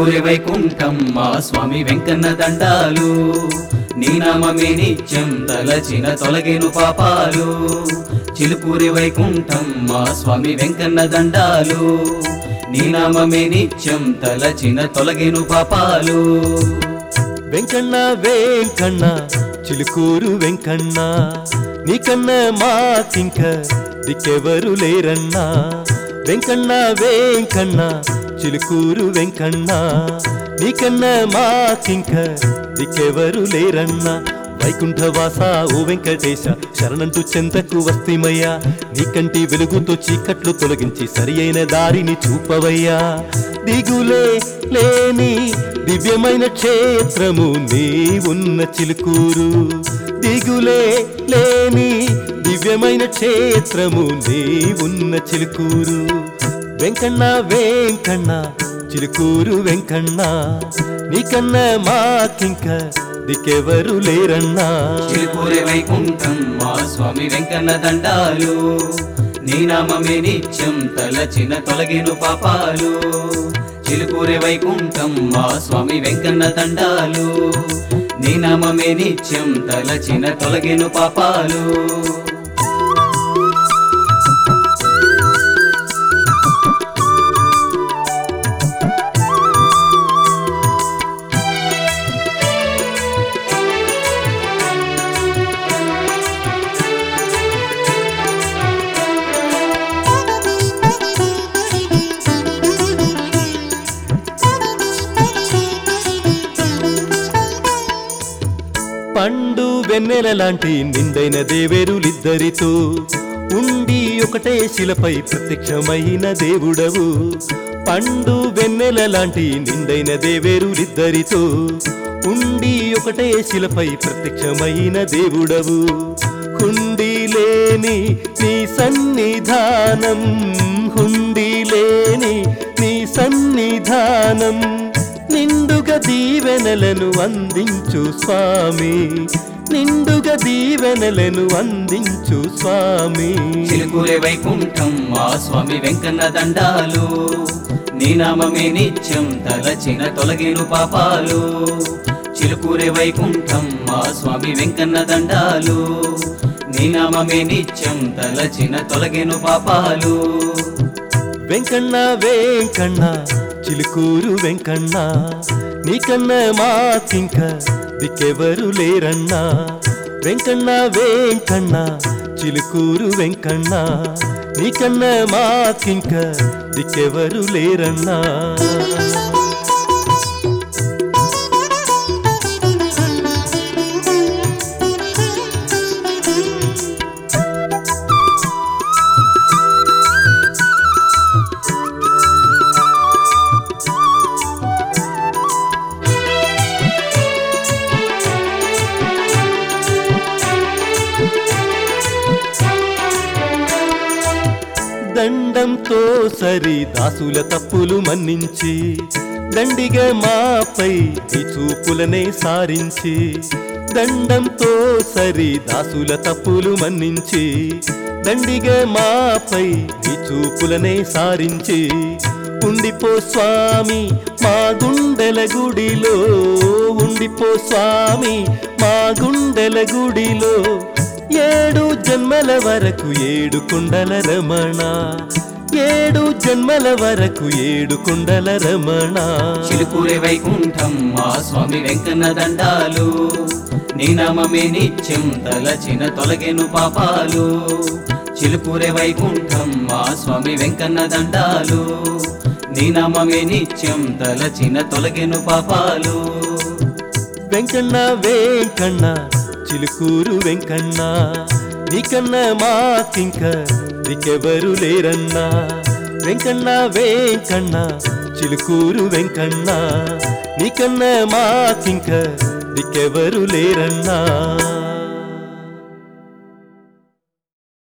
చిలుకూరి వైకుంఠం మా స్వామి వెంకన్న దండాలు నీ నామమే నిత్యం తలచిన తొలగేను పాపాలు చిలుకూరి వైకుంఠం మా స్వామి వెంకన్న దండాలు నీ నామమే నిత్యం తలచిన తొలగేను పాపాలు వెంకన్న వెంకన్న చిలుకూరు వెంకన్న నీకన్న మాకింక దిక్కెవరు లేరన్నా వెంకన్న వెంకన్న చిలుకూరు వెంకన్న నీకన్న మాకింక దిక్కెవరు లేరన్నా వైకుంఠవాస ఓ వెంకటేశ శరణంటూ చెంతకు వస్తిమయ్యా నీకంటి వెలుగుతో చీకట్లు తొలగించి సరి అయిన దారిని చూపవయ్యా దిగులే లేని దివ్యమైన క్షేత్రము నీ ఉన్న చిలుకూరు దిగులే లేని దివ్యమైన క్షేత్రము నీ ఉన్న చిలుకూరు వెంకన్న వెంకన్న చిలుకూరు వెంకన్న నీకన్న మాకింక దిక్కెవరు లేరన్నా చిలుకూరి వైకుంఠం మా స్వామి వెంకన్న దండాలు నీ నామమే నిత్యం తలచిన తొలగిను పాపాలు చిలుకూరి వైకుంఠం మా స్వామి వెంకన్న దండాలు నీ నామమే నిత్యం తలచిన తొలగిను పాపాలు పండు వెన్నెల లాంటి నిండైన దేవేరులిద్దరితో ఉండి ఒకటే శిలపై ప్రత్యక్షమైన దేవుడవు పండు వెన్నెల లాంటి నిండైన దేవేరులిద్దరితో ఉండి ఒకటే శిలపై ప్రత్యక్షమైన దేవుడవు హుండీ లేని నీ సన్నిధానం హుండీ లేని నీ సన్నిధానం నిండుగా దీవెనలను అందించు స్వామి నిండుగా దీవెనలను అందించు స్వామి చిలుకూరి వైకుంఠం మా స్వామి వెంకన్న దండాలు నీ నామమే నిత్యం తలచిన తొలగిను పాపాలు చిలుకూరి వైకుంఠం మా స్వామి వెంకన్న దండాలు నీ నామమే నిత్యం తలచిన తొలగిను పాపాలు వెంకన్న వెంకన్న చిలుకూరు వెంకన్న నీకన్న మాకింక దిక్కెవరు లేరన్నా వెంకన్న వెంకన్న చిలుకూరు వెంకన్న నీకన్న మాకింక దిక్కెవరు లేరన్నా దండంతో సరి దాసుల తప్పులు మన్నించి దండిగా మాపై ఈ చూపులనే సారించి దండంతో సరి దాసుల తప్పులు మన్నించి దండిగా మాపై ఈ చూపులనే సారించి ఉండిపో స్వామి మా గుండెల గుడిలో ఉండిపో స్వామి మా గుండెల గుడిలో ఏడు జన్మల వరకు ఏడు కుండల రమణ ఏడు జన్మల వరకు ఏడు కుండల రమణ చిలుకూరి వైకుంఠం మా స్వామి వెంకన్న దండాలు నీ నామమే నిత్యం తలచిన తొలగెను పాపాలు చిలుకూరి వైకుంఠం మా స్వామి వెంకన్న దండాలు నీ నామమే నిత్యం తలచిన తొలగెను పాపాలు వెంకన్న వెంకన్న చిలుకూరు వెంకన్న నీకన్న మాకింక దికెవరు లేరన్నా వెంకన్న వెంకన్న చిలుకూరు వెంకన్న నీకన్న మాకింక దికెవరు లేరన్నా